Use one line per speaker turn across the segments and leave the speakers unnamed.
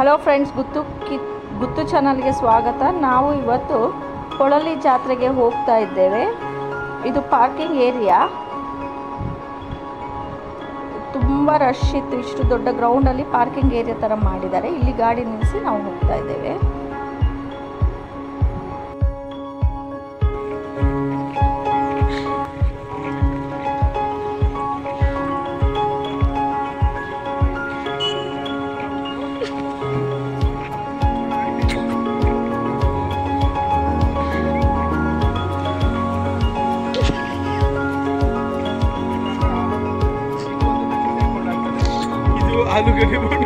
Hello friends ಗುತ್ತು ಕಿ ಗುತ್ತು ಚಾನಲ್ಗೆ ಸ್ವಾಗತ ನಾವು ಇವತ್ತು ಕೊಳಲಿ ಜಾತ್ರೆಗೆ ಹೋಗ್ತಾ ಇದ್ದೇವೆ ಇದು ಪಾರ್ಕಿಂಗ್ ಏರಿಯಾ ತುಂಬ ರಶ್ ಇತ್ತು ಇಷ್ಟು ದೊಡ್ಡ ಗ್ರೌಂಡಲ್ಲಿ ಪಾರ್ಕಿಂಗ್ ಏರಿಯಾ ಥರ ಮಾಡಿದ್ದಾರೆ ಇಲ್ಲಿ ಗಾಡಿ ನಿಲ್ಲಿಸಿ ನಾವು ಹೋಗ್ತಾ ಇದ್ದೇವೆ
ಇದು ಆಲೂಗಡ್ಡೆ ಬೋಂಡ.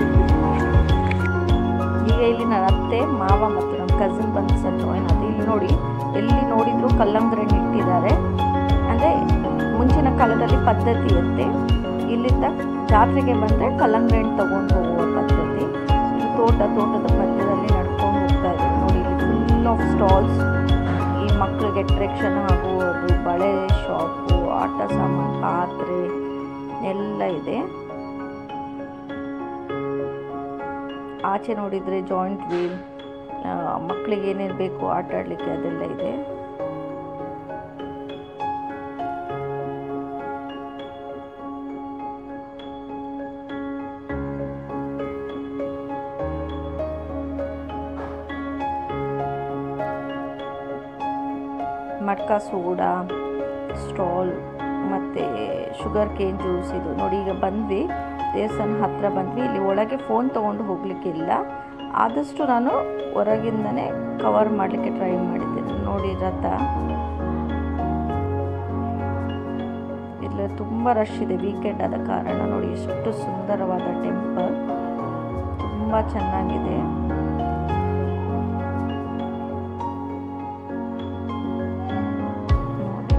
ಈಗ ಇಲ್ಲಿ ನನ್ನ ಅತ್ತೆ ಮಾವ ಮತ್ತು ನನ್ನ ಕಸಿನ್ ಬಂದು ಸರ್ ಜಾಯಿನ್ ಅದು ಇಲ್ಲಿ ನೋಡಿ ಎಲ್ಲಿ ನೋಡಿದ್ರು ಕಲ್ಲಂಗಡಿ ಹಣ್ಣು ಇಟ್ಟಿದ್ದಾರೆ ಅಂದರೆ ಮುಂಚಿನ ಕಾಲದಲ್ಲಿ ಪದ್ಧತಿ ಇರುತ್ತೆ ಇಲ್ಲಿಂದ ಜಾತ್ರೆಗೆ ಬಂದರೆ ಕಲ್ಲಂಗಡಿ ಹಣ್ಣು ತೊಗೊಂಡು ಹೋಗುವ ಪದ್ಧತಿ ಈ ತೋಟ ತೋಟದ ಮಧ್ಯದಲ್ಲಿ ನಡ್ಕೊಂಡು ಹೋಗ್ತಾ ಇದ್ದೀವಿ ನೋಡಿ ಇಲ್ಲಿ ಫುಲ್ ಆಫ್ ಸ್ಟಾಲ್ಸ್ ಈ ಮಕ್ಕಳಿಗೆ ಅಟ್ರಾಕ್ಷನ್ ಆಗುವುದು ಬಳೆ ಶಾಪು ಆಟ ಸಾಮಾನು ಪಾತ್ರೆ ಎಲ್ಲ ಇದೆ ಆಚೆ ನೋಡಿದರೆ ಜಾಯಿಂಟ್ ವೀಲ್ ಮಕ್ಕಳಿಗೆ ಏನೇನು ಬೇಕು ಆಟ ಆಡಲಿಕ್ಕೆ ಅದೆಲ್ಲ ಇದೆ ಮಟ್ಕಾ ಸೋಡಾ ಸ್ಟಾಲ್ ಮತ್ತು ಶುಗರ್ ಕೇನ್ ಜ್ಯೂಸ್ ಇದು ನೋಡಿ ಈಗ ಬಂದ್ವಿ ದೇವಸ್ಥಾನ ಹತ್ತಿರ ಬಂದ್ವಿ ಇಲ್ಲಿ ಒಳಗೆ ಫೋನ್ ತೊಗೊಂಡು ಹೋಗಲಿಕ್ಕಿಲ್ಲ ಆದಷ್ಟು ನಾನು ಹೊರಗಿಂದನೇ ಕವರ್ ಮಾಡಲಿಕ್ಕೆ ಟ್ರೈ ಮಾಡಿದ್ದೇನೆ ನೋಡಿ ರಥ ಇಲ್ಲಿ ತುಂಬ ರಶ್ ಇದೆ ವೀಕೆಂಡ್ ಆದ ಕಾರಣ ನೋಡಿ ಎಷ್ಟು ಸುಂದರವಾದ ಟೆಂಪಲ್ ತುಂಬ ಚೆನ್ನಾಗಿದೆ ನೋಡಿ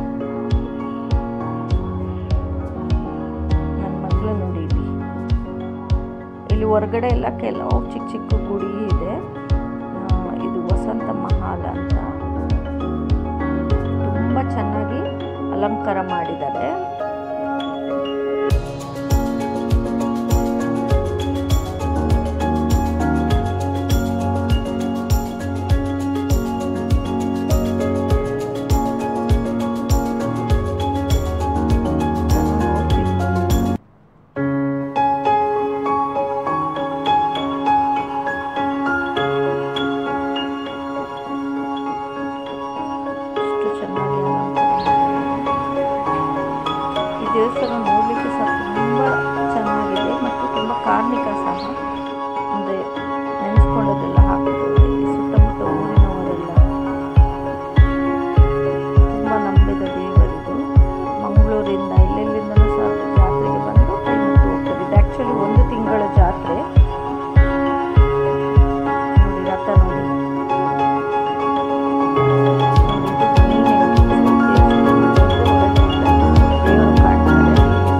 ನನ್ನ ಮಗಳು ನೋಡಿ ಇಲ್ಲಿ ಇಲ್ಲಿ ಹೊರಗಡೆ ಎಲ್ಲ ಕೆಲವು ಚಿಕ್ಕ ಚಿಕ್ಕ ಗುಡಿ ಇದೆ ಆ, ಇದು ವಸಂತ ಮಹಾಲ್ ಅಂತ ತುಂಬ ಚೆನ್ನಾಗಿ ಅಲಂಕಾರ ಮಾಡಿದ್ದಾರೆ ಎಷ್ಟು ಚೆನ್ನಾಗಿ ಅಲಂಕಾರ ಮಾಡಿದ್ದಾರೆ. ಈ ದೇವಸ್ಥಾನ ನೋಡಲಿಕ್ಕೆ ಸಹ ತುಂಬ ಚೆನ್ನಾಗಿದೆ ಮತ್ತು ತುಂಬ ಕಾರ್ಮಿಕ ಸಹ ಅಂದರೆ ನೆನೆಸ್ಕೊಂಡದೆಲ್ಲ ಹಾಕ್ತಾರೆ ಈ ಸುತ್ತಮುತ್ತ ಊರಿನವರೆಲ್ಲ ತುಂಬ ನಂಬಿದ ದೇವರಿದು ಮಂಗಳೂರಿಂದ ಎಲ್ಲೆಲ್ಲಿಂದಲೂ ಸಹ ಜಾತ್ರೆಗೆ ಬಂದು ಕೈ ಮುಟ್ಟು ಹೋಗ್ತಾರೆ ಇದು ಆ್ಯಕ್ಚುಲಿ ಒಂದು ತಿಂಗಳ ಜಾತ್ರೆ ನೋಡಿ ರಥ ನೋಡಿ ದೇವರು ಕಾಣ್ತಾರೆ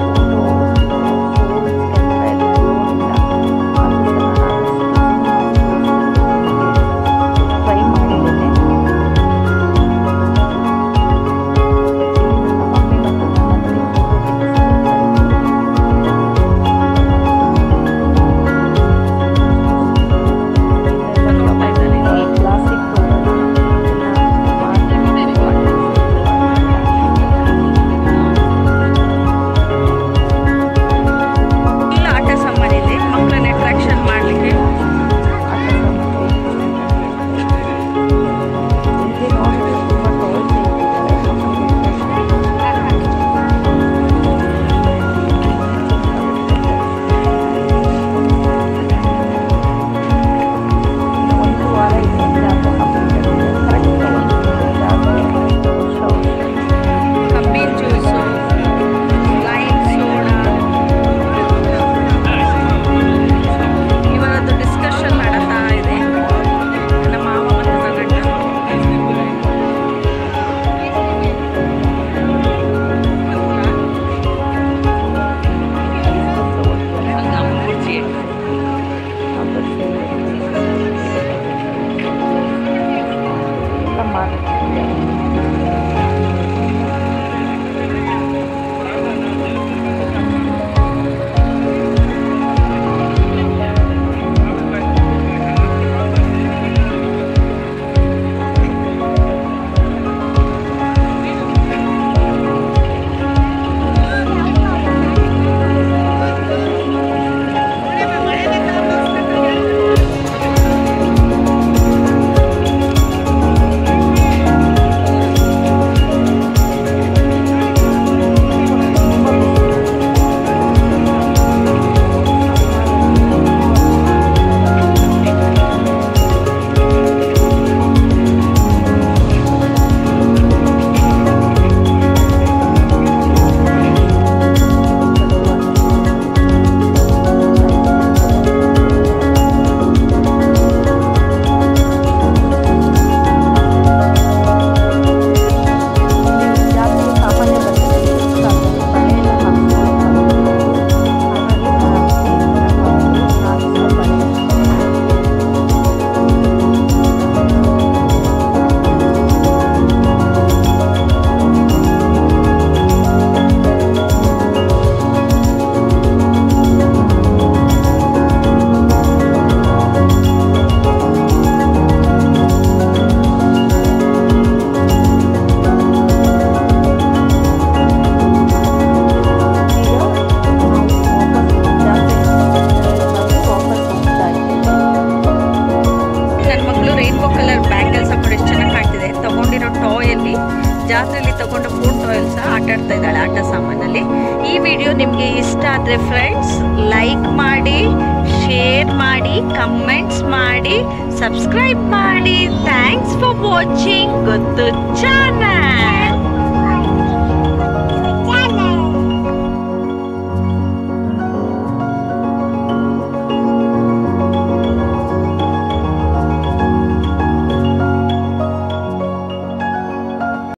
ಟಾಯಲ್ಲಿ ಜಾತ್ರೆಯಲ್ಲಿ ತಗೊಂಡ ಫೋನ್ ಟಾಯಲ್ ಸಹ ಆಟ ಆಡ್ತಾ ಇದ್ದಾಳೆ ಆಟ ಸಾಮಾನಲ್ಲಿ ಈ ವಿಡಿಯೋ ನಿಮಗೆ ಇಷ್ಟ ಆದರೆ ಫ್ರೆಂಡ್ಸ್ ಲೈಕ್ ಮಾಡಿ ಶೇರ್ ಮಾಡಿ ಕಮೆಂಟ್ಸ್ ಮಾಡಿ ಸಬ್ಸ್ಕ್ರೈಬ್ ಮಾಡಿ ಥ್ಯಾಂಕ್ಸ್ ಫಾರ್ ವಾಚಿಂಗ್ ಗೊತ್ತು ಚಾನಲ್